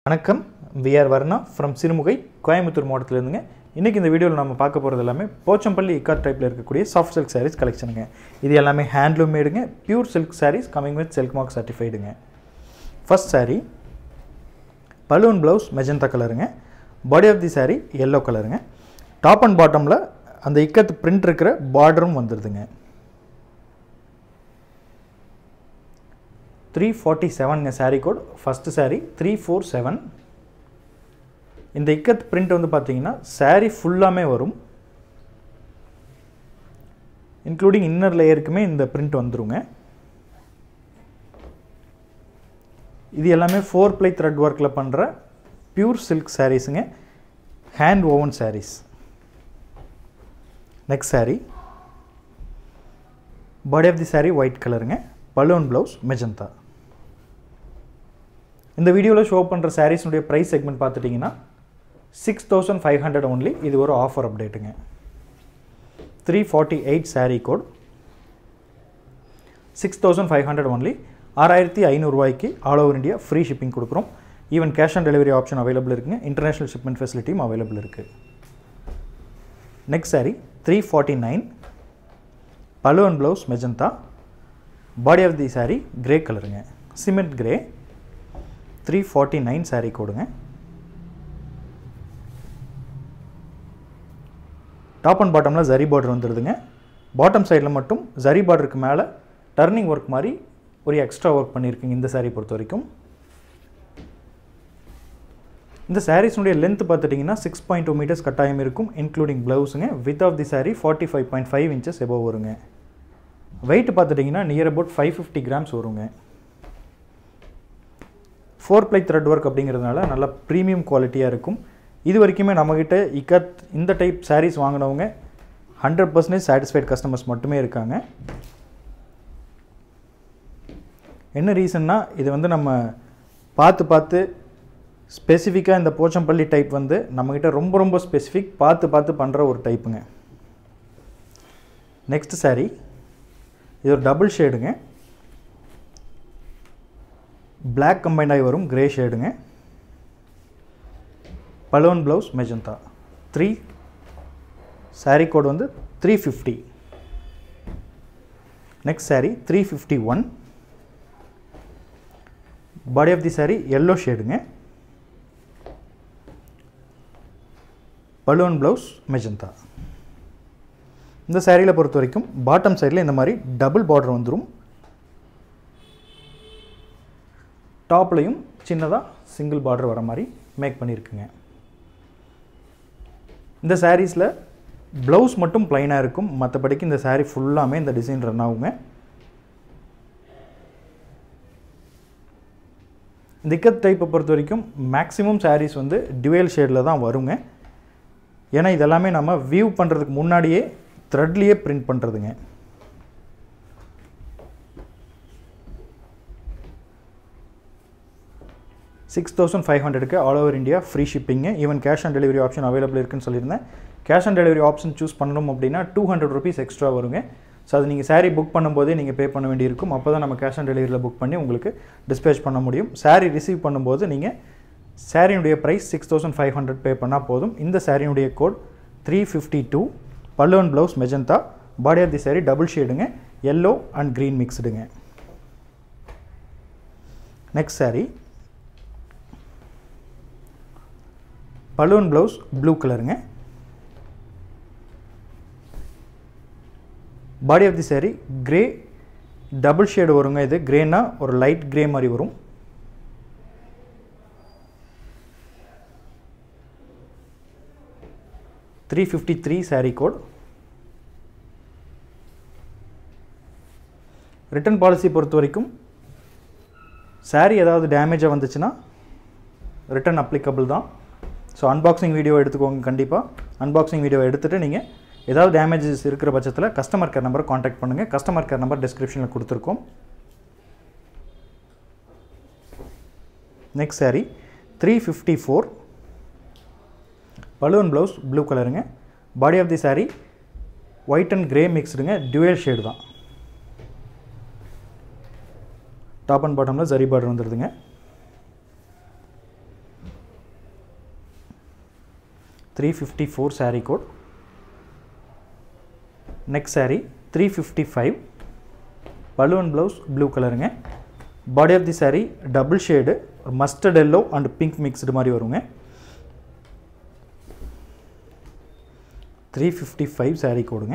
வணக்கம் we are Varna from Sirumugai Coimbatore மாவட்டத்திலேருந்துங்க இன்றைக்கி இந்த வீடியோவில் நம்ம பார்க்க போகிறது எல்லாமே போச்சம்பள்ளி இக்கார் டைப்பில் இருக்கக்கூடிய சாஃப்ட் சில்க் சாரீஸ் கலெக்ஷனுங்க இது எல்லாமே ஹேண்ட்லூம் மேடுங்க pure silk sarees coming with silk mark சர்டிஃபைடுங்க first saree balloon blouse magenta கலருங்க body of the saree yellow கலருங்க டாப் அண்ட் பாட்டமில் அந்த இக்கத்து பிரிண்ட் இருக்கிற பார்டரும் வந்துடுதுங்க த்ரீ ஃபார்ட்டி செவனுங்க saree code first saree three four seven இந்த இக்கத் பிரிண்ட் வந்து பார்த்தீங்கன்னா saree ஃபுல்லாமே வரும் இன்க்ளூடிங் இன்னர் லேயருக்குமே இந்த பிரிண்ட் வந்துருங்க இது எல்லாமே ஃபோர் ப்ளை த்ரெட் ஒர்க்கில் பண்ணுற பியூர் சில்க் சாரீஸுங்க hand woven sarees next saree body of the saree white கலருங்க பலூன் ப்ளவுஸ் மெஜந்தா இந்த வீடியோவில் ஷோ பண்ணுற சாரீஸ்னுடைய ப்ரைஸ் செக்மெண்ட் பார்த்துட்டிங்கன்னா six thousand five hundred only இது ஒரு ஆஃபர் அப்டேட்டுங்க three forty eight saree code six thousand five hundred only ஆறாயிரத்தி ஐநூறுரூவாய்க்கு all over India free shipping கொடுக்குறோம் even cash on delivery option available இருக்குங்க இன்டர்நேஷனல் ஷிப்மெண்ட் ஃபெசிலிட்டியும் available இருக்குது next saree three forty nine balloon blouse magenta body of the saree grey கலருங்க cement grey three forty nine saree கோடுங்க top and பாட்டமில் zari border வந்துடுதுங்க bottom சைடில் மட்டும் ஜரி பார்டருக்கு மேலே turning work மாதிரி ஒரு எக்ஸ்ட்ரா ஒர்க் பண்ணியிருக்குங்க இந்த saree பொறுத்த வரைக்கும் இந்த சாரீஸ்னுடைய லென்த் பார்த்துட்டிங்கன்னா சிக்ஸ் பாயிண்ட் டூ மீட்டர்ஸ் கட்டாயம் இருக்கும் இன்க்ளூடிங் ப்ளவுஸுங்க width of the saree forty five point five inches above வருங்க வெயிட் பார்த்துட்டிங்கன்னா near about five fifty grams வருங்க ஃபோர் ப்ளை த்ரெட் ஒர்க் அப்படிங்கிறதுனால நல்லா ப்ரீமியம் குவாலிட்டியாக இருக்கும் இது வரைக்குமே நம்மக்கிட்ட இக்கத் இந்த டைப் sarees வாங்கினவங்க ஹண்ட்ரட் பர்சன்டேஜ் சாட்டிஸ்ஃபைட் கஸ்டமர்ஸ் மட்டுமே இருக்காங்க என்ன ரீசன்னா இது வந்து நம்ம பார்த்து பார்த்து ஸ்பெசிஃபிக்காக இந்த போச்சம்பள்ளி டைப் வந்து நம்மக்கிட்ட ரொம்ப ரொம்ப ஸ்பெசிஃபிக் பார்த்து பார்த்து பண்ணுற ஒரு டைப்புங்க நெக்ஸ்ட் saree இது ஒரு டபுள் ஷேடுங்க பிளாக் கம்பைண்ட் ஆகி வரும் கிரே ஷேடுங்க balloon blouse magenta three saree code வந்து three fifty next saree three fifty one body of the saree yellow ஷேடுங்க பலூன் ப்ளவுஸ் மெஜந்தா இந்த சாரியில் பொறுத்த வரைக்கும் பாட்டம் சைடில் இந்த மாதிரி டபுள் பார்டர் வந்துடும் டாப்லையும் சின்னதாக சிங்கிள் பார்டர் வர மாதிரி மேக் பண்ணியிருக்குங்க இந்த சாரீஸில் ப்ளவுஸ் மட்டும் ப்ளைனாக இருக்கும் மற்றபடிக்கு இந்த saree ஃபுல்லாமே இந்த டிசைன் ரன் ஆகுங்க இந்த இக்கத் டைப்பை பொறுத்த வரைக்கும் மேக்ஸிமம் sarees வந்து டுவெல் ஷேடில் தான் வருங்க ஏன்னா இதெல்லாமே நம்ம வியூ பண்ணுறதுக்கு முன்னாடியே த்ரெட்லேயே பிரிண்ட் பண்ணுறதுங்க சிக்ஸ் தௌசண்ட் ஃபைவ் ஹண்ட்ரடுக்கு all over India free shipping even cash on delivery option available இருக்குன்னு சொல்லியிருந்தேன் cash on delivery option choose பண்ணணும் அப்படின்னா டூ ஹண்ட்ரட் ருபீஸ் எக்ஸ்ட்ரா வருங்க ஸோ அது நீங்கள் saree புக் பண்ணும்போதே நீங்கள் பே பண்ண வேண்டியிருக்கும் அப்போ தான் நம்ம கேஷ் ஆன் டெலிவரியில் புக் பண்ணி உங்களுக்கு டிஸ்பேச் பண்ண முடியும் saree ரிசீவ் பண்ணும்போது நீங்கள் சாரியினுடைய price six thousand five hundred pay பண்ணால் போதும் இந்த சாரியினுடைய கோட் த்ரீ ஃபிஃப்டி டூ பல்லுவன் blouse magenta body of the saree double ஷேடுங்க எல்லோ அண்ட் க்ரீன் மிக்ஸ்டுங்க next saree balloon blouse blue கலருங்க body of the saree grey double shade வருங்க இது கிரேனா ஒரு லைட் கிரே மாதிரி வரும் three fifty three saree code return policy பொறுத்த வரைக்கும் saree ஏதாவது டேமேஜாக வந்துச்சுன்னா ரிட்டர்ன் அப்ளிகபிள் தான் ஸோ அன்பாக்சிங் வீடியோ எடுத்துக்கோங்க கண்டிப்பாக அன்பாக்சிங் வீடியோ எடுத்துகிட்டு நீங்கள் ஏதாவது டேமேஜஸ் இருக்கிற பட்சத்தில் கஸ்டமர் கேர் நம்பரை காண்டாக்ட் பண்ணுங்கள் கஸ்டமர் கேர் நம்பர் டிஸ்கிரிப்ஷனில் கொடுத்துருக்கோம் next saree three fifty four balloon blouse blue கலருங்க body of the saree white and grey மிக்ஸ்டுங்க டுவெல் ஷேடு தான் டாப் அண்ட் பாட்டமில் ஜரி பார்டர் வந்துடுதுங்க three fifty four saree code next saree three fifty five balloon blouse blue கலருங்க body of the saree double shade mustard yellow and pink mixed மாதிரி வருங்க three fifty five saree கோடுங்க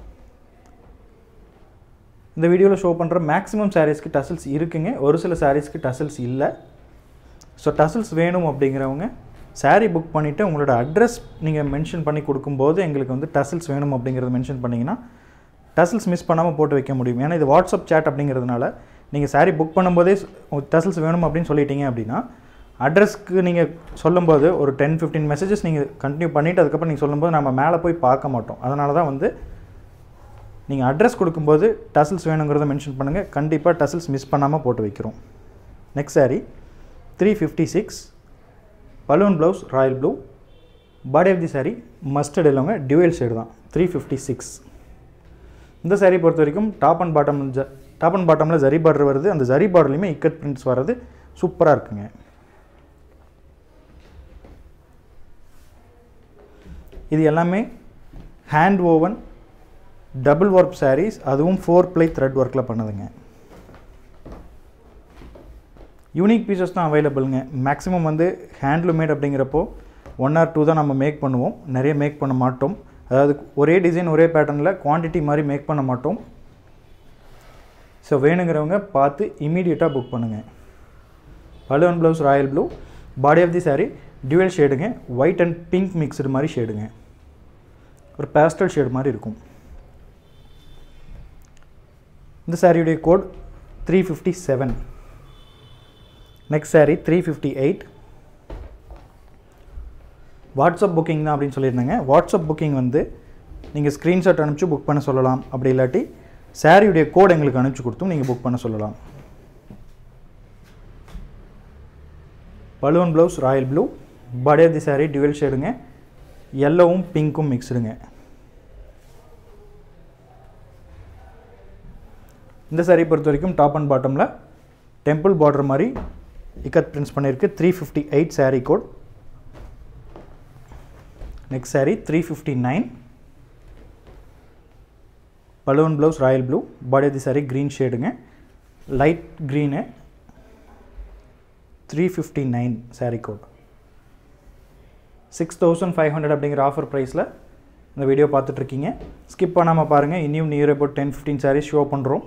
இந்த வீடியோவில் show பண்ணுற maximum சாரீஸ்க்கு tassels இருக்குங்க ஒரு சில சாரீஸ்க்கு டசல்ஸ் இல்லை ஸோ டசல்ஸ் வேணும் அப்படிங்கிறவங்க saree புக் பண்ணிவிட்டு உங்களோட அட்ரஸ் நீங்கள் மென்ஷன் பண்ணி கொடுக்கும்போது எங்களுக்கு வந்து டசல்ஸ் வேணும் அப்படிங்கிறத மென்ஷன் பண்ணிங்கன்னா டசல்ஸ் மிஸ் பண்ணாமல் போட்டு வைக்க முடியும் ஏன்னா இது வாட்ஸ்அப் சேட் அப்படிங்கிறதுனால நீங்கள் saree புக் பண்ணும்போதே டசல்ஸ் வேணும் அப்படின்னு சொல்லிட்டீங்க அப்படின்னா அட்ரஸ்க்கு நீங்கள் சொல்லும்போது ஒரு டென் ஃபிஃப்டீன் மெசேஜஸ் நீங்கள் கண்டினியூ பண்ணிவிட்டு அதுக்கப்புறம் நீங்கள் சொல்லும்போது நம்ம மேலே போய் பார்க்க மாட்டோம் அதனால தான் வந்து நீங்கள் அட்ரஸ் கொடுக்கும்போது டசல்ஸ் வேணுங்கிறத மென்ஷன் பண்ணுங்கள் கண்டிப்பாக டசல்ஸ் மிஸ் பண்ணாமல் போட்டு வைக்கிறோம் next saree three fifty six balloon blouse royal blue body of the saree mustard இல்லைங்க டியூவல் ஷேடு தான் த்ரீ ஃபிஃப்டி சிக்ஸ் இந்த saree பொறுத்த வரைக்கும் டாப் அண்ட் பாட்டம் ஜ டாப் அண்ட் பாட்டமில் ஜரி பார்டர் வருது அந்த ஜரி பார்டர்லையுமே இக்கட் பிரிண்ட்ஸ் வர்றது சூப்பராக இருக்குங்க இது எல்லாமே hand woven double work sarees அதுவும் ஃபோர் ப்ளை த்ரெட் ஒர்க்கில் பண்ணதுங்க யூனிக் பீசஸ் தான் அவைலபிளுங்க மேக்ஸிமம் வந்து ஹேண்ட்லூமேட் அப்படிங்கிறப்போ ஒன் ஆர் டூ தான் நம்ம மேக் பண்ணுவோம் நிறைய மேக் பண்ண மாட்டோம் அதாவது ஒரே டிசைன் ஒரே பேட்டர்னில் குவான்டிட்டி மாதிரி மேக் பண்ண மாட்டோம் ஸோ வேணுங்கிறவங்க பார்த்து இமீடியட்டாக புக் பண்ணுங்கள் balloon blouse royal blue body of the saree dual ஷேடுங்க ஒயிட் அண்ட் பிங்க் மிக்ஸ்டு மாதிரி ஷேடுங்க ஒரு பேஸ்டல் ஷேடு மாதிரி இருக்கும் இந்த சாரியுடைய code three fifty seven next saree three fifty eight WhatsApp booking தான் அப்படின்னு சொல்லியிருந்தேங்க வாட்ஸ்அப் புக்கிங் வந்து நீங்கள் ஸ்க்ரீன்ஷாட் அனுப்பிச்சு புக் பண்ண சொல்லலாம் அப்படி இல்லாட்டி சாரியுடைய கோட் எங்களுக்கு அனுப்பிச்சு கொடுத்தும் நீங்கள் புக் பண்ண சொல்லலாம் balloon blouse royal blue body of the saree dual ஷேடுங்க எல்லோவும் பிங்க்கும் மிக்ஸ்டுங்க இந்த saree பொறுத்த வரைக்கும் டாப் அண்ட் பாட்டமில் டெம்பிள் பார்டர் மாதிரி இக்கத் பிரிண்ட்ஸ் பண்ணியிருக்கு three fifty eight saree code next saree three fifty nine balloon blouse royal blue body of the saree green ஷேடுங்க light green three fifty nine saree code six thousand five hundred அப்படிங்கிற offer ப்ரைஸில் இந்த video பார்த்துட்ருக்கீங்க ஸ்கிப் பண்ணாமல் பாருங்கள் இன்னும் near about ten fifteen sarees show பண்ணுறோம்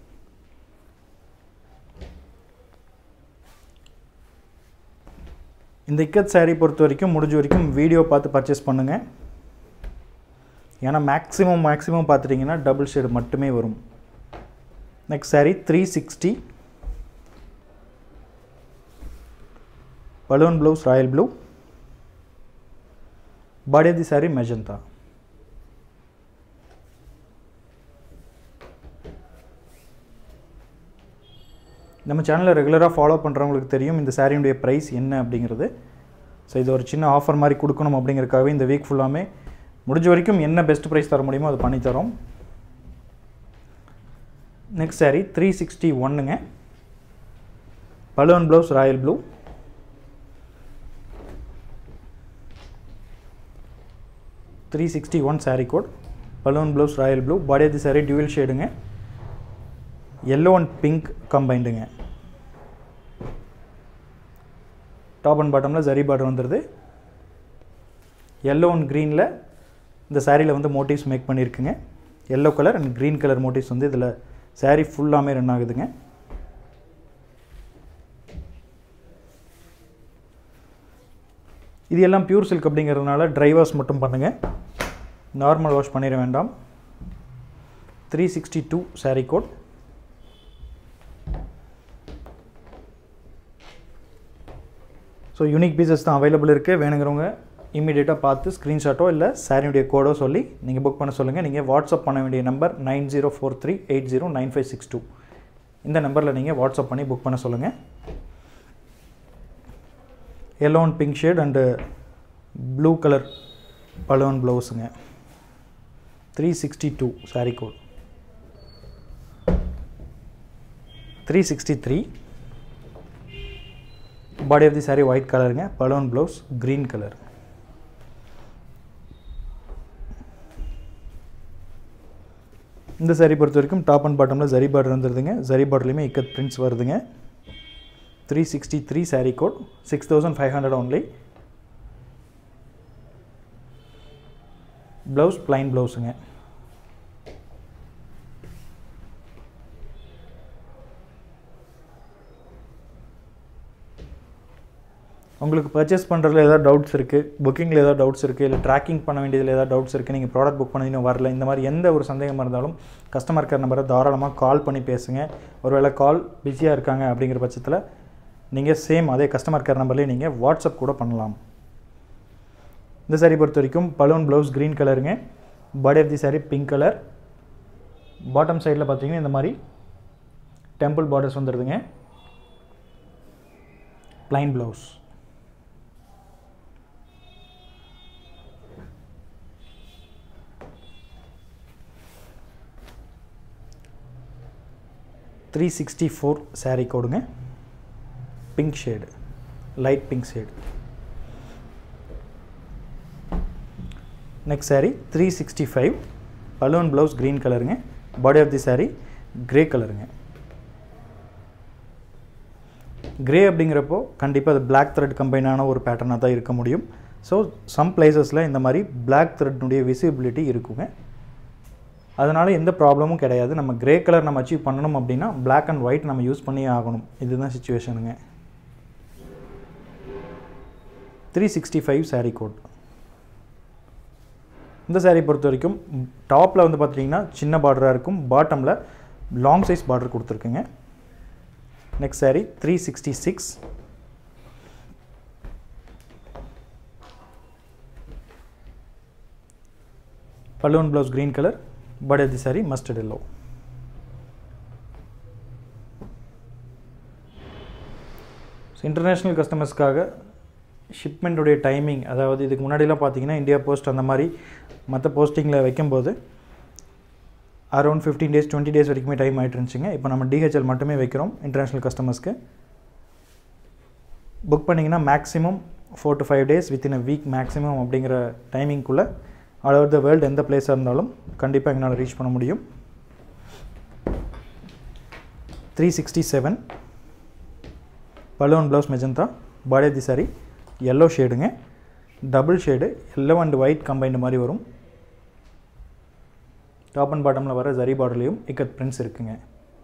இந்த இக்கத் saree பொறுத்த வரைக்கும் முடிஞ்ச வரைக்கும் வீடியோ பார்த்து பர்ச்சேஸ் பண்ணுங்கள் ஏன்னா மேக்ஸிமம் மேக்ஸிமம் பார்த்துட்டிங்கன்னா டபுள் ஷேடு மட்டுமே வரும் next saree three sixty balloon blouse royal blue body of the saree magenta நம்ம சேனலை ரெகுலராக ஃபாலோ பண்ணுறவங்களுக்கு தெரியும் இந்த சாரியுடைய ப்ரைஸ் என்ன அப்படிங்கிறது ஸோ இது ஒரு சின்ன ஆஃபர் மாதிரி கொடுக்கணும் அப்படிங்கிறதுக்காகவே இந்த வீக் ஃபுல்லாமே முடிஞ்ச வரைக்கும் என்ன பெஸ்ட் ப்ரைஸ் தர முடியுமோ அதை பண்ணித்தரோம் நெக்ஸ்ட் saree த்ரீ சிக்ஸ்டி ஒன்னுங்க balloon blouse royal blue three sixty one saree code balloon blouse royal blue body of the saree dual ஷேடுங்க எல்லோ அண்ட் பிங்க் கம்பைண்டுங்க டாப் அண்ட் பாட்டமில் ஜரி பார்டர் வந்துடுது எல்லோ அண்ட் க்ரீனில் இந்த சாரியில் வந்து மோட்டிவ்ஸ் மேக் பண்ணியிருக்குங்க yellow colour and green colour motifs வந்து இதில் saree ஃபுல்லாமே ரன் ஆகுதுங்க இது எல்லாம் பியூர் சில்க் அப்படிங்கிறதுனால ட்ரை வாஷ் மட்டும் பண்ணுங்கள் நார்மல் வாஷ் பண்ணிட வேண்டாம் three sixty two saree code so unique pieces தான் அவைலபிள் இருக்குது வேணுங்கிறவங்க இமீடியட்டாக பார்த்து ஸ்க்ரீன்ஷாட்டோ இல்லை சாரியுடைய கோடோ சொல்லி நீங்கள் புக் பண்ண சொல்லுங்கள் நீங்கள் வாட்ஸ்அப் பண்ண வேண்டிய number nine zero four three eight zero nine five six two இந்த நம்பரில் நீங்கள் வாட்ஸ்அப் பண்ணி புக் பண்ண சொல்லுங்கள் yellow and pink shade and blue colour balloon ப்ளவுஸுங்க three sixty two saree code three sixty three body of the saree white கலருங்க balloon blouse green colour இந்த saree பொறுத்த வரைக்கும் டாப் அண்ட் பாட்டமில் ஜரி பார்டர் வந்துருதுங்க ஜரி பார்டர்லையுமே இக்கத் பிரிண்ட்ஸ் வருதுங்க three sixty three saree code six thousand five hundred only blouse plain ப்ளவுஸுங்க உங்களுக்கு பர்ச்சேஸ் பண்ணுறதுல ஏதாவது டவுட்ஸ் இருக்குது புக்கிங்கில் ஏதாவது டவுட்ஸ் இருக்குது இல்லை ட்ராக்கிங் பண்ண வேண்டியதில் ஏதாவது டவுட்ஸ் இருக்குது நீங்கள் ப்ராடக்ட் புக் பண்ணி இன்னும் வரல இந்த மாதிரி எந்த ஒரு சந்தேகமாக இருந்தாலும் கஸ்டமர் கேர் நம்பரை தாராளமாக கால் பண்ணி பேசுங்க ஒருவேளை கால் பிஸியாக இருக்காங்க அப்படிங்கிற பட்சத்தில் நீங்கள் சேம் அதே கஸ்டமர் கேர் நம்பர்லேயே நீங்கள் வாட்ஸ்அப் கூட பண்ணலாம் இந்த saree பொறுத்த வரைக்கும் பலூன் ப்ளவுஸ் க்ரீன் கலருங்க body of the saree pink colour bottom சைடில் பார்த்தீங்கன்னா இந்த மாதிரி டெம்பிள் பார்டர்ஸ் வந்துடுதுங்க plain blouse three sixty four saree கோடுங்க pink shade light pink shade next saree three sixty five balloon blouse green கலருங்க body of the saree grey கலருங்க grey அப்படிங்கிறப்போ கண்டிப்பாக அது பிளாக் த்ரெட் கம்பைனான ஒரு பேட்டர்னாக தான் இருக்க முடியும் ஸோ சம் பிளேசஸில் இந்த மாதிரி பிளாக் த்ரெட்னுடைய விசிபிலிட்டி இருக்குங்க அதனால் எந்த ப்ராப்ளமும் கிடையாது நம்ம கிரே கலர் நம்ம அச்சீவ் பண்ணணும் அப்படின்னா Black அண்ட் ஒயிட் நம்ம யூஸ் பண்ணியே ஆகணும் இதுதான் சுச்சுவேஷனுங்க three sixty five saree code இந்த saree பொறுத்த வரைக்கும் டாப்பில் வந்து பார்த்தீங்கன்னா சின்ன பார்டராக இருக்கும் பாட்டமில் லாங் சைஸ் பார்டர் கொடுத்துருக்குங்க next saree three sixty six balloon blouse green colour body of the saree mustard yellow international கஸ்டமர்ஸ்க்காக ஷிப்மெண்ட்டுடைய டைமிங் அதாவது இதுக்கு முன்னாடிலாம் பார்த்தீங்கன்னா இந்தியா போஸ்ட் அந்த மாதிரி மற்ற போஸ்டிங்கில் வைக்கும்போது around fifteen days twenty days வரைக்குமே டைம் ஆகிட்டு இருந்துச்சுங்க இப்போ நம்ம டிஹெச்எல் மட்டுமே வைக்கிறோம் இன்டர்நேஷ்னல் கஸ்டமர்ஸ்க்கு புக் பண்ணிங்கன்னா maximum four to five days within a week maximum அப்படிங்கிற டைமிங்குள்ளே ஆல் ஓவர் த வேர்ல்டு எந்த பிளேஸாக இருந்தாலும் கண்டிப்பாக எங்களால் ரீச் பண்ண முடியும் three sixty seven balloon blouse magenta body of the saree yellow ஷேடுங்க double shade yellow and white combined மாதிரி வரும் டாப் அண்ட் பாட்டமில் வர ஜரி பார்டர்லேயும் இக்கத் பிரிண்ட்ஸ் இருக்குங்க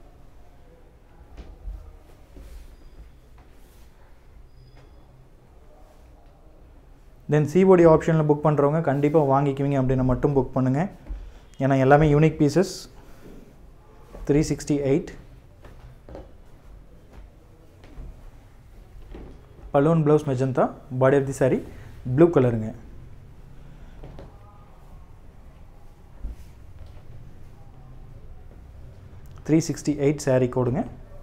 தென் சிஓடி ஆப்ஷனில் புக் பண்ணுறவங்க கண்டிப்பாக வாங்கிக்குவீங்க அப்படின்னு மட்டும் புக் பண்ணுங்கள் ஏன்னா எல்லாமே unique pieces three sixty eight balloon blouse magenta body of the sari blue கலருங்க த்ரீ சிக்ஸ்டி எயிட் சாரீ கோடுங்க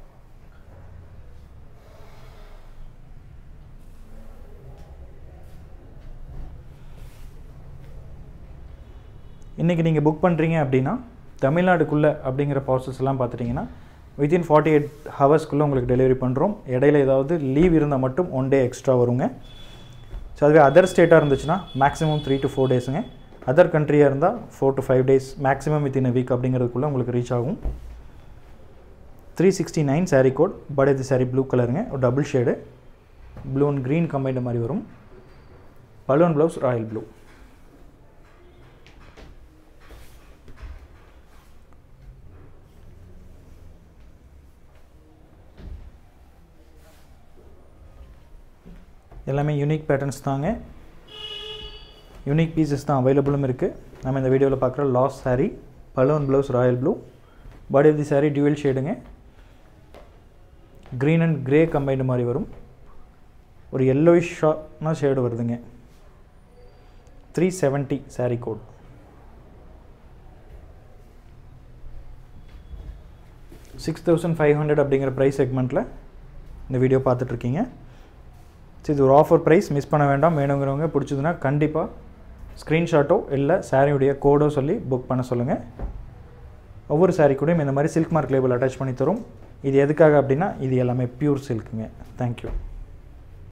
இன்றைக்கி நீங்கள் புக் பண்ணுறீங்க அப்படின்னா தமிழ்நாடுக்குள்ளே அப்படிங்கிற ப்ராசஸ் எல்லாம் பார்த்துட்டிங்கன்னா வித்தின் ஃபார்ட்டி எயிட் ஹவர்ஸ்க்குள்ளே உங்களுக்கு டெலிவரி பண்ணுறோம் இடையில ஏதாவது லீவ் இருந்தால் மட்டும் ஒன் டே எக்ஸ்ட்ரா வருங்க ஸோ அதுவே அதர் ஸ்டேட்டாக இருந்துச்சுன்னா மேக்ஸிமம் த்ரீ டு ஃபோர் டேஸுங்க அதர் கண்ட்ரியாக இருந்தால் four to five days maximum within a week அப்படிங்கிறதுக்குள்ளே உங்களுக்கு ரீச் ஆகும் three sixty nine sari code but இது சாரீ ப்ளூ கலருங்க ஒரு double shade blue and green combined மாதிரி வரும் பலூன் ப்ளவுஸ் ராயல் ப்ளூ எல்லாமே யூனிக் பேட்டர்ன்ஸ் தாங்க யூனிக் பீசஸ் தான் அவைலபிளும் இருக்குது நம்ம இந்த வீடியோவில் பார்க்குற loss sari balloon blouse royal blue body of the sari dual ஷேடுங்க க்ரீன் அண்ட் க்ரே கம்பைண்டு மாதிரி வரும் ஒரு எல்லோயிஷான ஷேடு வருதுங்க three seventy sari code six thousand five hundred அப்படிங்கிற ப்ரைஸ் செக்மெண்ட்டில் இந்த வீடியோ பார்த்துட்ருக்கீங்க சரி இது ஒரு ஆஃபர் ப்ரைஸ் மிஸ் பண்ண வேண்டாம் வேணுங்கிறவங்க பிடிச்சதுன்னா கண்டிப்பாக ஸ்க்ரீன்ஷாட்டோ இல்லை சாரியுடைய கோடோ சொல்லி புக் பண்ண சொல்லுங்கள் ஒவ்வொரு சாரீ கூடயும் இந்த மாதிரி சில்க் மார்க் லேபிள் அட்டாச் பண்ணி தரும் இது எதுக்காக அப்படின்னா இது எல்லாமே பியூர் சில்க்குங்க தேங்க்யூ